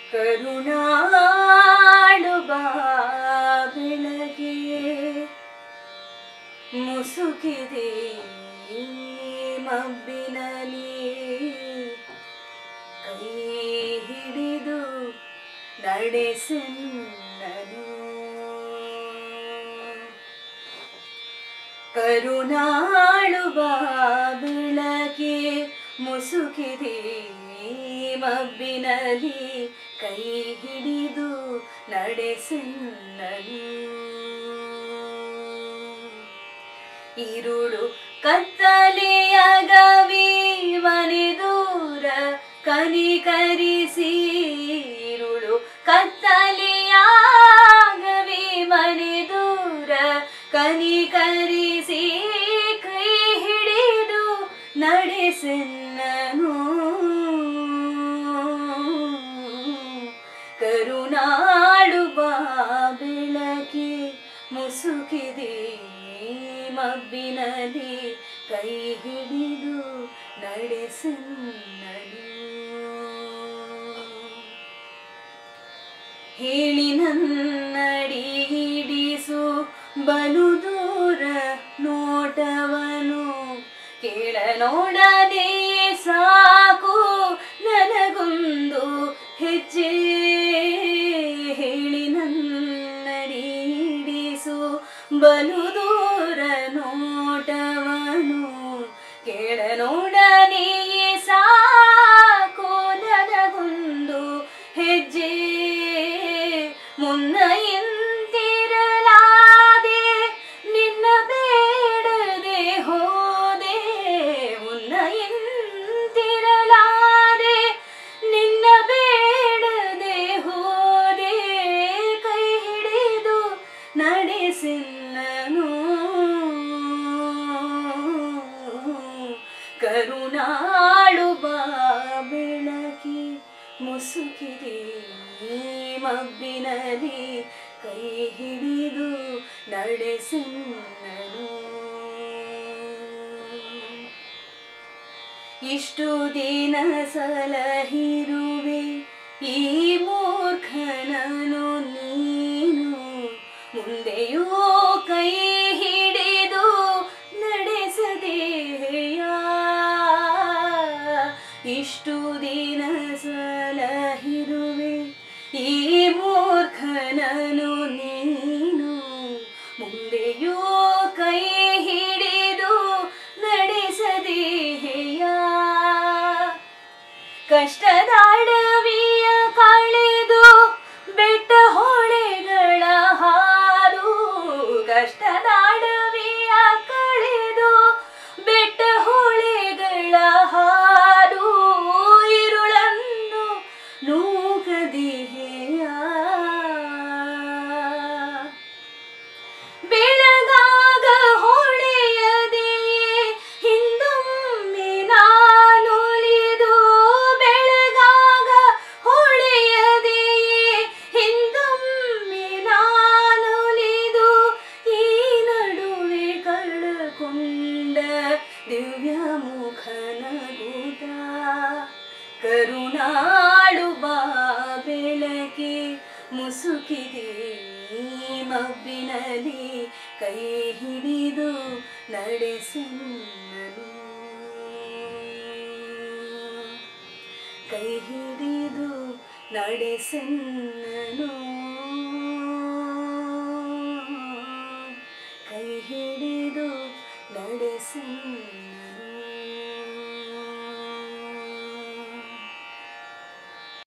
ಕರುಣಾಳು ಬಾ ಬೆಳಗ್ಗೆ ಮುಸುಕಿದೆ ಈ ಮಬ್ಬಿನಲ್ಲಿ ಕೈ ಹಿಡಿದು ನಡೆಸೆನ್ನನು ಕರುಣಾಳು ಬಾ ಬೆಳಗ್ಗೆ ಮುಸುಕಿದೆ ಈ ಮಬ್ಬಿನಲ್ಲಿ ಕೈ ಹಿಡಿದು ನಡೆಸೆನ್ನನು ഇരുളു ಕತ್ತಲೆಯಗವಿ ಮನೆ ದೂರ ಕನಿಕರಿಸಿ ഇരുಳು ಕತ್ತಲೆಯಾಗವಿ ಮನೆ ದೂರ ಕನಿಕರಿಸಿ ಕೈ ಹಿಡಿದು ನಡೆಸೆನ್ನನು ಕರುಣಾಳು ಬಾ ಬೆಳಕಿ ಮುಸುಕಿದೆ ಈ ಮಬ್ಬಿನಲ್ಲಿ ಕೈ ಹಿಡಿದು ನಡೆಸೆನ್ನನು ಹೇಳಿ ನನ್ನಡಿ ಹಿಡಿಸು ಬಲು ದೂರ ನೋಟವನು ಕೇಳ ನೋಡದೆ ಸಾಕು ನನಗೊಂದು ಹೆಜ್ಜೆ ಹೇಳಿ ನನ್ನಡಿ ಹಿಡಿಸು ಬಲು ದೂರ ನೋಟವನು ಕೇಳ ನೋಡನೆ ಸಾಕು ನನಗೊಂದು ಹೆಜ್ಜೆ ಮುನ್ನ ಎಂತಿರಲಾದೆ ನಿನ್ನ ಬೇಡದೆ ಹೋದೆ ಮುನ್ನ ಎಂತಿರಲಾದೆ ನಿನ್ನ ಬೇಡದೆ ಹೋದೆ ಕೈ ಹಿಡಿದು ನಡೆಸಿನ್ನನು ಕರುಣಾಳು ಬಾ ಬೆಳಕಿ ಮುಸುಕಿದೆ ಈ ಮಬ್ಬಿನಲ್ಲಿ ಕೈ ಹಿಡಿದು ನಡೆಸಿನ್ನನು ಇಷ್ಟು ದಿನ ಸಲಹಿರುವೆ ಈ ಮೂರ್ಖನನು ನೀನು ಮುಂದೆಯೂ ಕೈ ಹಿಡಿದು ನಡೆಸದೆಯ ಇಷ್ಟು ದಿನ ಸಲಹಿರುವೆ ಈ ಮೂರ್ಖನನು ನೀನು ಮುಂದೆಯೂ ಕೈ ಹಿಡಿದು ನಡೆಸದೆಯ ಕಷ್ಟದ ಅಡವಿಯ ಕಳೆದು ಬೆಟ್ಟ ಹೊಳೆಗಳ ಹಾರು ಕಷ್ಟದ ಅಡವಿಯ ಕಳೆದು ಬೆಟ್ಟ ಹೊಳೆಗಳ ಹಾರು ಇರುಳನ್ನು ನೂಗದಿಹೆಯ ಬೆಳಗಾಗ ಹೊಳೆಯದೆಯೇ ಹಿಂದೊಮ್ಮೆ ನಾನುಲಿದು ಬೆಳಗಾಗ ಹೊಳೆಯದೆಯೇ ಹಿಂದೊಮ್ಮೆ ನಾನುಲಿದು ಈ ನಡುವೆ ಕಳಕೊಂಡ ದಿವ್ಯ ಮುಖನ ಗೂಟ ಕರುಣಾಳು ಬಾ ಬೆಳಕಿ ಮುಸುಕಿದೆ ಈ ಮಬ್ಬಿನಲ್ಲಿ ಕೈ ಹಿಡಿದು ನಡೆಸೆನ್ನನು ಕೈ ಹಿಡಿದು ನಡೆಸೆನ್ನನು